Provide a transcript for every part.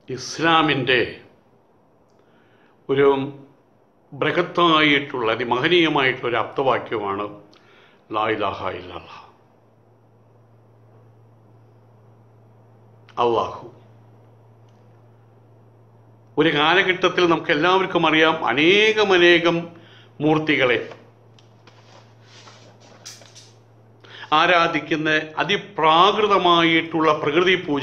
ഇസ്ലാമിൻ്റെ ഒരു ബൃഹത്തായിട്ടുള്ള അതിമഹനീയമായിട്ടുള്ള ഒരു അപ്തവാക്യമാണ് ലാ ഇലാഹ ഇല്ലല്ലാ അള്ളാഹു ഒരു കാലഘട്ടത്തിൽ നമുക്ക് എല്ലാവർക്കും അറിയാം അനേകമനേകം മൂർത്തികളെ ആരാധിക്കുന്ന അതിപ്രാകൃതമായിട്ടുള്ള പ്രകൃതി പൂജ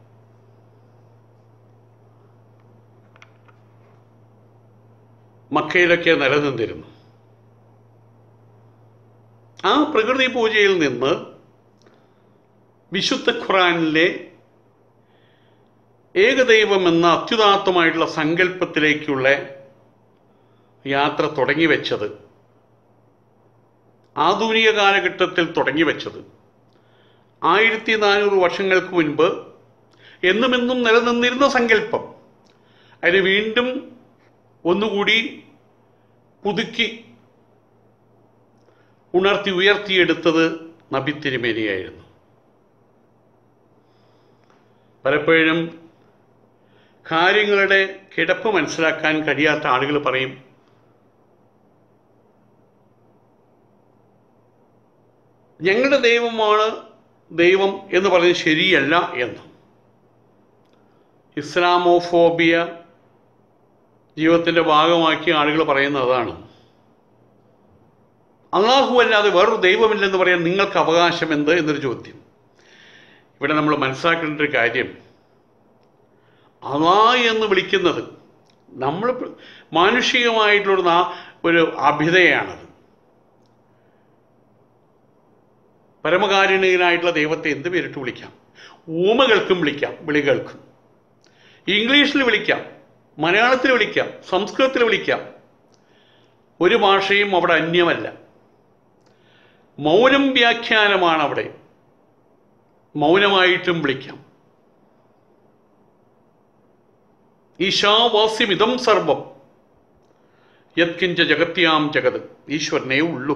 മക്കയിലൊക്കെ നിലനിന്നിരുന്നു ആ പ്രകൃതി പൂജയിൽ നിന്ന് വിശുദ്ധ ഖുറാനിലെ ഏകദൈവം എന്ന അത്യുദാത്തമായിട്ടുള്ള സങ്കല്പത്തിലേക്കുള്ള യാത്ര തുടങ്ങി വെച്ചത് ആധുനിക കാലഘട്ടത്തിൽ തുടങ്ങി വെച്ചത് ആയിരത്തി നാനൂറ് വർഷങ്ങൾക്ക് മുൻപ് എന്നുമെന്നും നിലനിന്നിരുന്ന സങ്കല്പം അതിന് വീണ്ടും ഒന്നുകൂടി പുതുക്കി ഉണർത്തി ഉയർത്തിയെടുത്തത് നബി തിരുമേനിയായിരുന്നു പലപ്പോഴും കാര്യങ്ങളുടെ കിടപ്പ് മനസ്സിലാക്കാൻ കഴിയാത്ത ആളുകൾ പറയും ഞങ്ങളുടെ ദൈവമാണ് ദൈവം എന്ന് പറയുന്നത് ശരിയല്ല എന്ന് ഇസ്ലാമോഫോബിയ ജീവിതത്തിൻ്റെ ഭാഗമാക്കി ആളുകൾ പറയുന്നത് അതാണ് അള്ളാഹു അല്ലാതെ വേറൊരു ദൈവമില്ലെന്ന് പറയാൻ നിങ്ങൾക്ക് അവകാശം എന്ത് എന്നൊരു ചോദ്യം ഇവിടെ നമ്മൾ മനസ്സിലാക്കേണ്ട ഒരു കാര്യം അള്ളാ എന്ന് വിളിക്കുന്നത് നമ്മൾ മാനുഷികമായിട്ടുള്ള നാ- ഒരു അഭിതയാണത് പരമകാരുണികനായിട്ടുള്ള ദൈവത്തെ എന്ത് പേരിട്ട് വിളിക്കാം ഊമകൾക്കും വിളിക്കാം വിളികൾക്കും ഇംഗ്ലീഷിൽ വിളിക്കാം മലയാളത്തിൽ വിളിക്കാം സംസ്കൃതത്തിൽ വിളിക്കാം ഒരു ഭാഷയും അവിടെ അന്യമല്ല മൗനം വ്യാഖ്യാനമാണ് അവിടെ മൗനമായിട്ടും വിളിക്കാം ഈശാവാസ്യമിതം സർവം യത്കിഞ്ച ജഗത്യാം ജഗത് ഈശ്വരനേ ഉള്ളൂ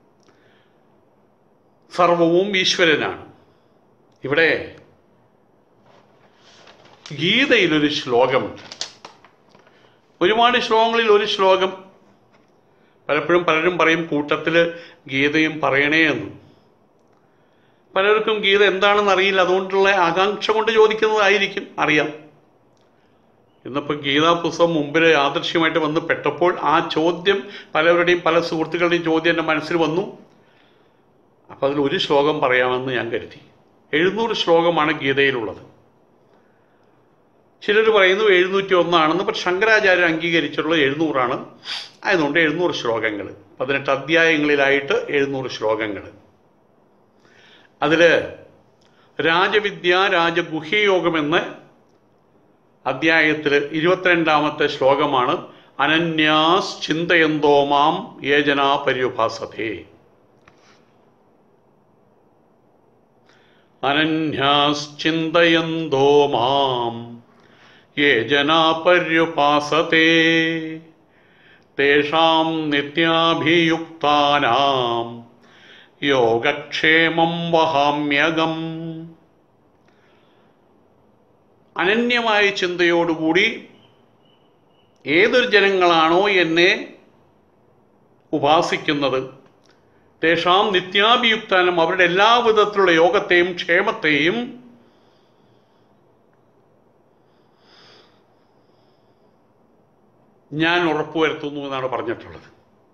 സർവവും ഈശ്വരനാണ് ഇവിടെ ഗീതയിലൊരു ശ്ലോകമുണ്ട് ഒരുപാട് ശ്ലോകങ്ങളിൽ ഒരു ശ്ലോകം പലപ്പോഴും പലരും പറയും കൂട്ടത്തിൽ ഗീതയും പറയണേ എന്ന് പലർക്കും ഗീത എന്താണെന്ന് അറിയില്ല അതുകൊണ്ടുള്ള ആകാംക്ഷ കൊണ്ട് ചോദിക്കുന്നതായിരിക്കും അറിയാം ഇന്നിപ്പോൾ ഗീതാ പുസ്തകം മുമ്പിൽ ആദർശ്യമായിട്ട് വന്ന് പെട്ടപ്പോൾ ആ ചോദ്യം പലവരുടെയും പല സുഹൃത്തുക്കളുടെയും ചോദ്യം എൻ്റെ മനസ്സിൽ വന്നു അപ്പം അതിൽ ഒരു ശ്ലോകം പറയാമെന്ന് ഞാൻ കരുതി എഴുന്നൂറ് ശ്ലോകമാണ് ഗീതയിലുള്ളത് ചിലർ പറയുന്നു എഴുന്നൂറ്റി ഒന്നാണെന്ന് പക്ഷെ ശങ്കരാചാര്യർ അംഗീകരിച്ചിട്ടുള്ളത് എഴുന്നൂറാണ് ആയതുകൊണ്ട് എഴുന്നൂറ് ശ്ലോകങ്ങൾ പതിനെട്ട് അധ്യായങ്ങളിലായിട്ട് എഴുന്നൂറ് ശ്ലോകങ്ങൾ അതിൽ രാജവിദ്യ രാജഗുഹ്യയോഗമെന്ന് അധ്യായത്തിൽ ഇരുപത്തിരണ്ടാമത്തെ ശ്ലോകമാണ് അനന്യാസ് ചിന്തയന്തോ മാം യേജനാ പര്യുപാസതേ അനന്യാശ്ചിന്തയന്തോ മാം യേ ജനാ പര്യുപാസത്തെ തേഷാം നിത്യാഭിയുക്താനാം യോഗക്ഷേമം വഹാമ്യകം അനന്യമായ ചിന്തയോടുകൂടി ഏതൊരു ജനങ്ങളാണോ എന്നെ ഉപാസിക്കുന്നത് തേഷാം നിത്യാഭിയുക്താനം അവരുടെ എല്ലാ വിധത്തിലുള്ള യോഗത്തെയും ക്ഷേമത്തെയും ഞാൻ ഉറപ്പുവരുത്തുന്നു എന്നാണ് പറഞ്ഞിട്ടുള്ളത്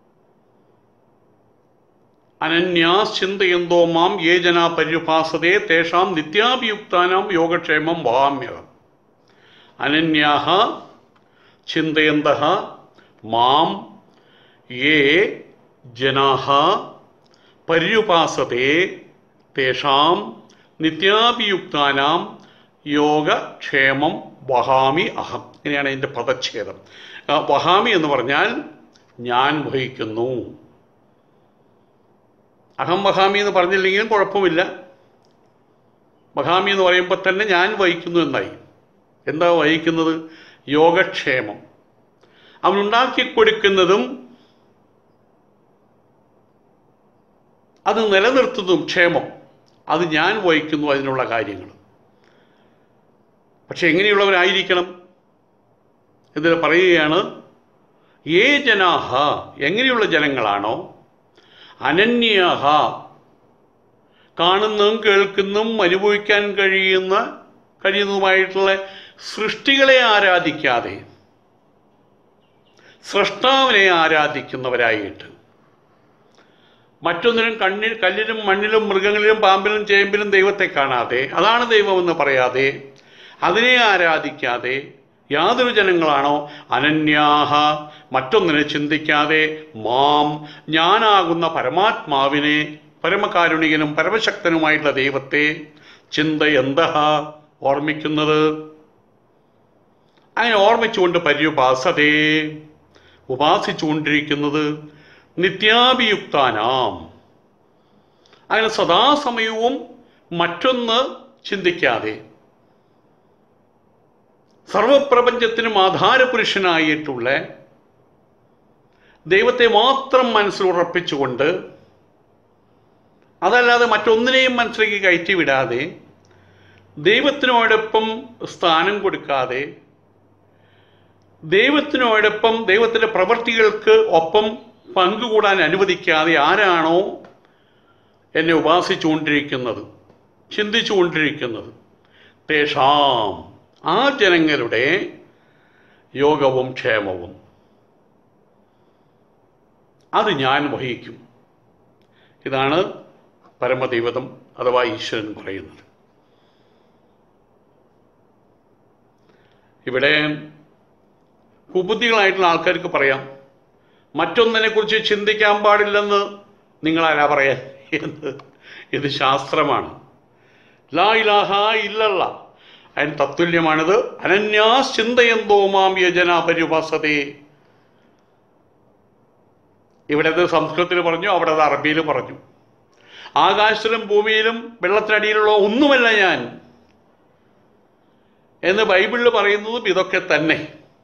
അനന്യാസ് ചിന്തയന്തോ മാം യേ ജനാ പര്യുപാസതേ തേഷാം നിത്യാഭിയുക്താനാം യോഗക്ഷേമം വഹാമ്യകം അനന്യാഹ ചിന്തയന്ത മാം യേ ജനാഹ പര്യുപാസത്തെ തേഷാം നിത്യാഭിയുക്താനാം യോഗക്ഷേമം വഹാമി അഹം ഇങ്ങനെയാണ് ഇതിൻ്റെ പദച്ഛേദം ആ, വഹാമി എന്ന് പറഞ്ഞാൽ ഞാൻ വഹിക്കുന്നു അഹം വഹാമി എന്ന് പറഞ്ഞില്ലെങ്കിലും കുഴപ്പമില്ല വഹാമി എന്ന് പറയുമ്പോൾ തന്നെ ഞാൻ വഹിക്കുന്നു എന്നായി എന്താ വഹിക്കുന്നത് യോഗക്ഷേമം അവനുണ്ടാക്കി കൊടുക്കുന്നതും അത് നിലനിർത്തുന്നതും ക്ഷേമം അത് ഞാൻ വഹിക്കുന്നു അതിനുള്ള കാര്യങ്ങൾ പക്ഷെ എങ്ങനെയുള്ളവരായിരിക്കണം ഇതിൽ പറയുകയാണ് ഏ ജനാഹ എങ്ങനെയുള്ള ജനങ്ങളാണോ അനന്യാഹ കാണുന്നതും കേൾക്കുന്നതും അനുഭവിക്കാൻ കഴിയുന്ന കഴിയുന്നതുമായിട്ടുള്ള സൃഷ്ടികളെ ആരാധിക്കാതെ സൃഷ്ടാവിനെ ആരാധിക്കുന്നവരായിട്ട് മറ്റൊന്നിനും കണ്ണിൽ കല്ലിലും മണ്ണിലും മൃഗങ്ങളിലും പാമ്പിലും ചേമ്പിലും ദൈവത്തെ കാണാതെ അതാണ് ദൈവമെന്ന് പറയാതെ അതിനെ ആരാധിക്കാതെ യാതൊരു ജനങ്ങളാണോ അനന്യാഹ മറ്റൊന്നിനെ ചിന്തിക്കാതെ മാം ഞാനാകുന്ന പരമാത്മാവിനെ പരമകാരുണികനും പരമശക്തനുമായിട്ടുള്ള ദൈവത്തെ ചിന്ത എന്താ ഓർമ്മിക്കുന്നത് അങ്ങനെ ഓർമ്മിച്ചുകൊണ്ട് പര്യുപാസതേ ഉപാസിച്ചുകൊണ്ടിരിക്കുന്നത് നിത്യാഭിയുക്താനാം അങ്ങനെ സദാസമയവും മറ്റൊന്ന് ചിന്തിക്കാതെ സർവപ്രപഞ്ചത്തിനും ആധാരപുരുഷനായിട്ടുള്ള ദൈവത്തെ മാത്രം മനസ്സിൽ ഉറപ്പിച്ചുകൊണ്ട് അതല്ലാതെ മറ്റൊന്നിനെയും മനസ്സിലേക്ക് കയറ്റിവിടാതെ ദൈവത്തിനോടൊപ്പം സ്ഥാനം കൊടുക്കാതെ ദൈവത്തിനോടൊപ്പം ദൈവത്തിൻ്റെ പ്രവൃത്തികൾക്ക് ഒപ്പം പങ്കുകൂടാൻ അനുവദിക്കാതെ ആരാണോ എന്നെ ഉപാസിച്ചുകൊണ്ടിരിക്കുന്നത് ചിന്തിച്ചുകൊണ്ടിരിക്കുന്നത് തേഷാം ആ ജനങ്ങളുടെ യോഗവും ക്ഷേമവും അത് ഞാൻ വഹിക്കും ഇതാണ് പരമദൈവതം അഥവാ ഈശ്വരൻ പറയുന്നത് ഇവിടെ കുബുദ്ധികളായിട്ടുള്ള ആൾക്കാർക്ക് പറയാം മറ്റൊന്നിനെ കുറിച്ച് ചിന്തിക്കാൻ പാടില്ലെന്ന് നിങ്ങളാരാ പറയാൻ എന്ന് ഇത് ശാസ്ത്രമാണ് ലാ ഇലാഹ ഇല്ലല്ല അതിന് തത്തുല്യമാണിത് അനന്യാസ് ചിന്തയെന്തോ മാം യജന പര്യുപാസതേ ഇവിടെ ഇത് സംസ്കൃതത്തിൽ പറഞ്ഞു അവിടെ അത് അറബിയിൽ പറഞ്ഞു ആകാശത്തിലും ഭൂമിയിലും വെള്ളത്തിനടിയിലുള്ള ഒന്നുമല്ല ഞാൻ എന്ന് ബൈബിളിൽ പറയുന്നതും ഇതൊക്കെ തന്നെ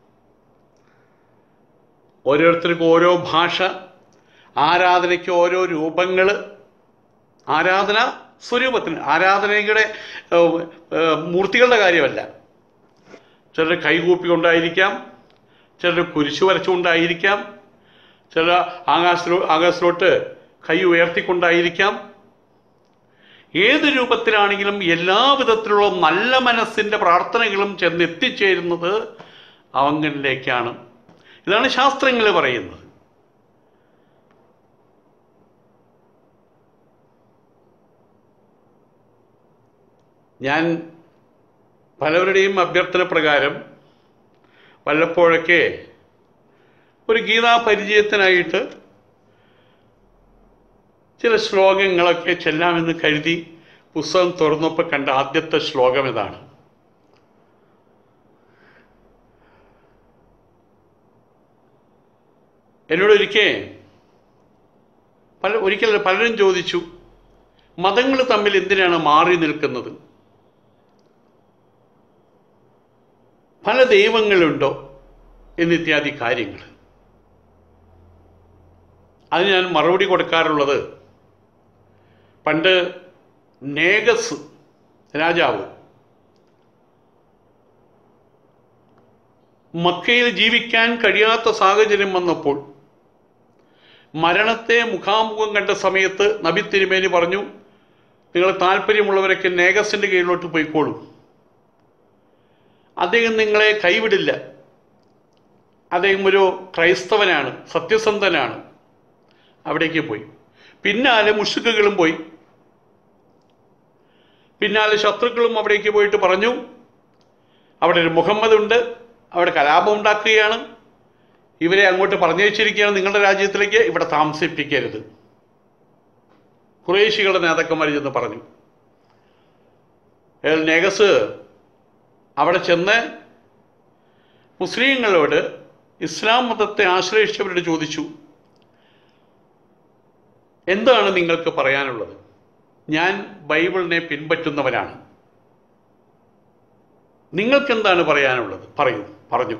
ഓരോരുത്തർക്കും ഓരോ ഭാഷ ആരാധനയ്ക്ക് ഓരോ രൂപങ്ങൾ ആരാധന സ്വരൂപത്തിന് ആരാധനയുടെ ഏഹ്, ഏഹ്, മൂർത്തികളുടെ കാര്യമല്ല ചിലർ കൈകൂപ്പി കൊണ്ടായിരിക്കാം ചിലർ കുരിശു വരച്ചുകൊണ്ടായിരിക്കാം ചില ആകാശത്തിലോ ആകാശത്തിലോട്ട് കൈ ഉയർത്തിക്കൊണ്ടായിരിക്കാം ഏത് രൂപത്തിലാണെങ്കിലും എല്ലാ വിധത്തിലുള്ള നല്ല മനസ്സിൻ്റെ പ്രാർത്ഥനകളും ചെന്നെത്തിച്ചേരുന്നത് അവങ്ങളിലേക്കാണ് ഇതാണ് ശാസ്ത്രങ്ങൾ പറയുന്നത് ഞാൻ പലവരുടെയും അഭ്യർത്ഥന പ്രകാരം വല്ലപ്പോഴൊക്കെ ഒരു ഗീതാ പരിചയത്തിനായിട്ട് ചില ശ്ലോകങ്ങളൊക്കെ ചെല്ലാമെന്ന് കരുതി പുസ്തകം തുറന്നപ്പോൾ കണ്ട ആദ്യത്തെ ശ്ലോകം ഇതാണ് എന്നോട് ഒരിക്കൽ പല ഒരിക്കൽ പലരും ചോദിച്ചു മതങ്ങൾ തമ്മിൽ എന്തിനാണ് മാറി നിൽക്കുന്നത് പല ദൈവങ്ങളുണ്ടോ എന്നിത്യാദി കാര്യങ്ങൾ അത് ഞാൻ മറുപടി കൊടുക്കാറുള്ളത് പണ്ട് നേഗസ് രാജാവ് മക്കയിൽ ജീവിക്കാൻ കഴിയാത്ത സാഹചര്യം വന്നപ്പോൾ മരണത്തെ മുഖാമുഖം കണ്ട സമയത്ത് നബി തിരുമേനി പറഞ്ഞു നിങ്ങൾ താല്പര്യമുള്ളവരൊക്കെ നേഗസിൻ്റെ കീഴിലോട്ട് പോയിക്കോളൂ അദ്ദേഹം നിങ്ങളെ കൈവിടില്ല അദ്ദേഹം ഒരു ക്രൈസ്തവനാണ് സത്യസന്ധനാണ് അവിടേക്ക് പോയി പിന്നാലെ മുഷുക്കുകളും പോയി പിന്നാലെ ശത്രുക്കളും അവിടേക്ക് പോയിട്ട് പറഞ്ഞു അവിടെ ഒരു മുഹമ്മദ് ഉണ്ട് അവിടെ കലാപം ഉണ്ടാക്കുകയാണ് ഇവരെ അങ്ങോട്ട് പറഞ്ഞയച്ചിരിക്കുകയാണ് നിങ്ങളുടെ രാജ്യത്തിലേക്ക് ഇവിടെ താമസിപ്പിക്കരുത് കുറേശികളുടെ നേതാക്കന്മാർ ചെന്ന് പറഞ്ഞു ഏൽ നെഗസ് അവിടെ ചെന്ന് മുസ്ലിങ്ങളോട് ഇസ്ലാം മതത്തെ ആശ്രയിച്ചവരോട് ചോദിച്ചു എന്താണ് നിങ്ങൾക്ക് പറയാനുള്ളത് ഞാൻ ബൈബിളിനെ പിൻപറ്റുന്നവനാണ് നിങ്ങൾക്ക് എന്താണ് പറയാനുള്ളത് പറയൂ പറഞ്ഞു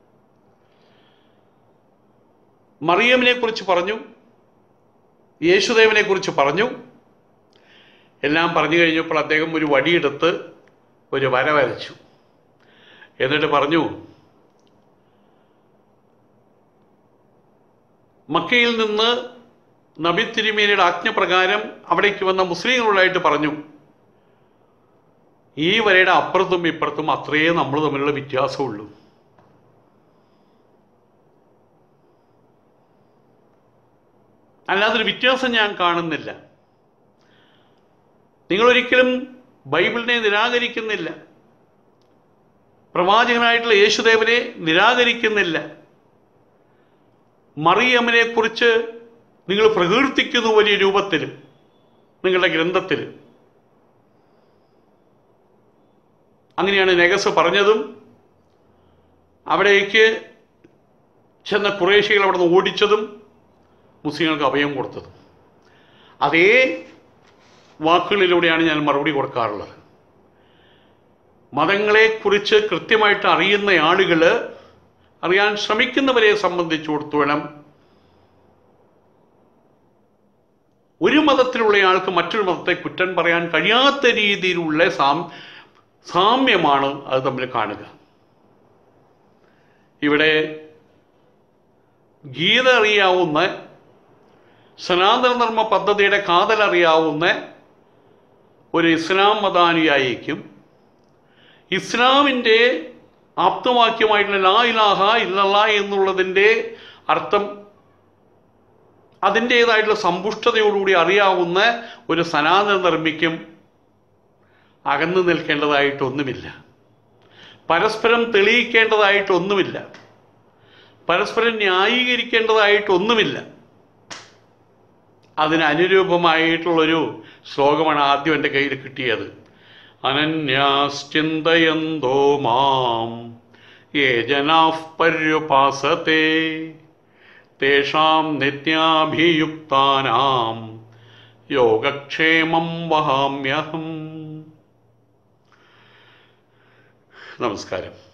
മറിയമിനെ കുറിച്ച് പറഞ്ഞു യേശുദേവനെ കുറിച്ച് പറഞ്ഞു എല്ലാം പറഞ്ഞു കഴിഞ്ഞപ്പോൾ അദ്ദേഹം ഒരു വടിയെടുത്ത് ഒരു വര വരച്ചു എന്നിട്ട് പറഞ്ഞു മക്കയിൽ നിന്ന് നബി തിരുമേനിയുടെ ആജ്ഞപ്രകാരം അവിടേക്ക് വന്ന മുസ്ലിങ്ങളോടായിട്ട് പറഞ്ഞു ഈ വരയുടെ അപ്പുറത്തും ഇപ്പുറത്തും അത്രയേ നമ്മൾ തമ്മിലുള്ള വ്യത്യാസമുള്ളൂ അല്ലാതൊരു വ്യത്യാസം ഞാൻ കാണുന്നില്ല നിങ്ങളൊരിക്കലും ബൈബിളിനെ നിരാകരിക്കുന്നില്ല പ്രവാചകനായിട്ടുള്ള യേശുദേവനെ നിരാകരിക്കുന്നില്ല മറിയമ്മനെ കുറിച്ച് നിങ്ങൾ പ്രകീർത്തിക്കുന്നു വലിയ രൂപത്തിൽ നിങ്ങളുടെ ഗ്രന്ഥത്തിൽ അങ്ങനെയാണ് നെഗസ് പറഞ്ഞതും അവിടേക്ക് ചെന്ന കുറേശികൾ അവിടെ നിന്ന് ഓടിച്ചതും മുസ്ലിങ്ങൾക്ക് അഭയം കൊടുത്തതും അതേ വാക്കുകളിലൂടെയാണ് ഞാൻ മറുപടി കൊടുക്കാറുള്ളത് മതങ്ങളെക്കുറിച്ച് കൃത്യമായിട്ട് അറിയുന്ന ആളുകൾ അറിയാൻ ശ്രമിക്കുന്നവരെ സംബന്ധിച്ചിടത്തോളം ഒരു മതത്തിലുള്ള ആൾക്ക് മറ്റൊരു മതത്തെ കുറ്റം പറയാൻ കഴിയാത്ത രീതിയിലുള്ള സാം സാമ്യമാണ് അത് തമ്മിൽ കാണുക ഇവിടെ ഗീത അറിയാവുന്ന സനാതന ധർമ്മ പദ്ധതിയുടെ കാതലറിയാവുന്ന ഒരു ഇസ്ലാം മതാനുയായിക്കും ഇസ്ലാമിൻ്റെ ആപ്തവാക്യമായിട്ടുള്ള ലാ ഇലാഹ ഇല്ലല്ല എന്നുള്ളതിൻ്റെ അർത്ഥം അതിൻ്റേതായിട്ടുള്ള സമ്പുഷ്ടതയോടുകൂടി അറിയാവുന്ന ഒരു സനാതന ധർമ്മിക്കും അകന്നു നിൽക്കേണ്ടതായിട്ടൊന്നുമില്ല പരസ്പരം തെളിയിക്കേണ്ടതായിട്ടൊന്നുമില്ല പരസ്പരം ന്യായീകരിക്കേണ്ടതായിട്ടൊന്നുമില്ല അതിന് അനുരൂപമായിട്ടുള്ളൊരു ശ്ലോകമാണ് ആദ്യം എൻ്റെ കയ്യിൽ കിട്ടിയത് അനന്യാശ്ചിന്തയന്തോ മാം യേ ജനാഃ പര്യുപാസത്തെ തേഷാം നിത്യാഭിയുക്താനാം യോഗക്ഷേമം വഹാമ്യഹം നമസ്കാരം